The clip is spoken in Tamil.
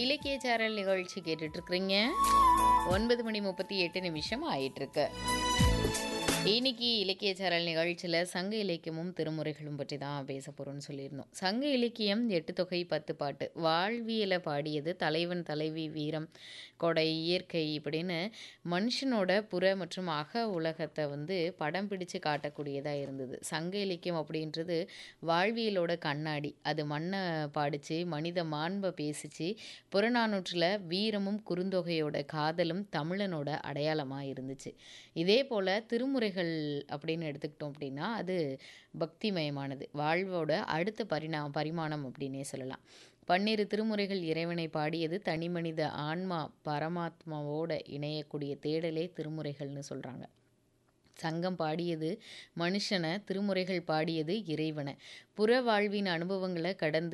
இலக்கிய சேனல் நிகழ்ச்சி கேட்டுட்டு இருக்கிறீங்க ஒன்பது மணி முப்பத்தி எட்டு நிமிஷம் ஆயிட்டு இருக்கு இன்னைக்கு இலக்கிய சேனல் நிகழ்ச்சியில் சங்க இலக்கியமும் திருமுறைகளும் பற்றி தான் பேச போகிறோம்னு சொல்லியிருந்தோம் சங்க இலக்கியம் எட்டு தொகை பத்து பாட்டு வாழ்வியலை பாடியது தலைவன் தலைவி வீரம் கொடை இயற்கை இப்படின்னு மனுஷனோட புற மற்றும் அக உலகத்தை வந்து படம் பிடிச்சு காட்டக்கூடியதாக இருந்தது சங்க இலக்கியம் அப்படின்றது வாழ்வியலோட கண்ணாடி அது மண்ணை பாடிச்சு மனித மாண்பை பேசிச்சு புறநானூற்றில் வீரமும் குறுந்தொகையோட காதலும் தமிழனோட அடையாளமாக இருந்துச்சு இதே போல் திருமுறைகள் அப்படின்னு எடுத்துக்கிட்டோம் அப்படின்னா அது பக்திமயமானது வாழ்வோட அடுத்த பரிணா பரிமாணம் அப்படின்னே சொல்லலாம் பன்னிரு திருமுறைகள் இறைவனை பாடியது தனிமனித ஆன்மா பரமாத்மாவோட இணையக்கூடிய தேடலே திருமுறைகள்னு சொல்கிறாங்க சங்கம் பாடியது மனுஷனை திருமுறைகள் பாடியது இறைவனை புற வாழ்வின் அனுபவங்களை கடந்து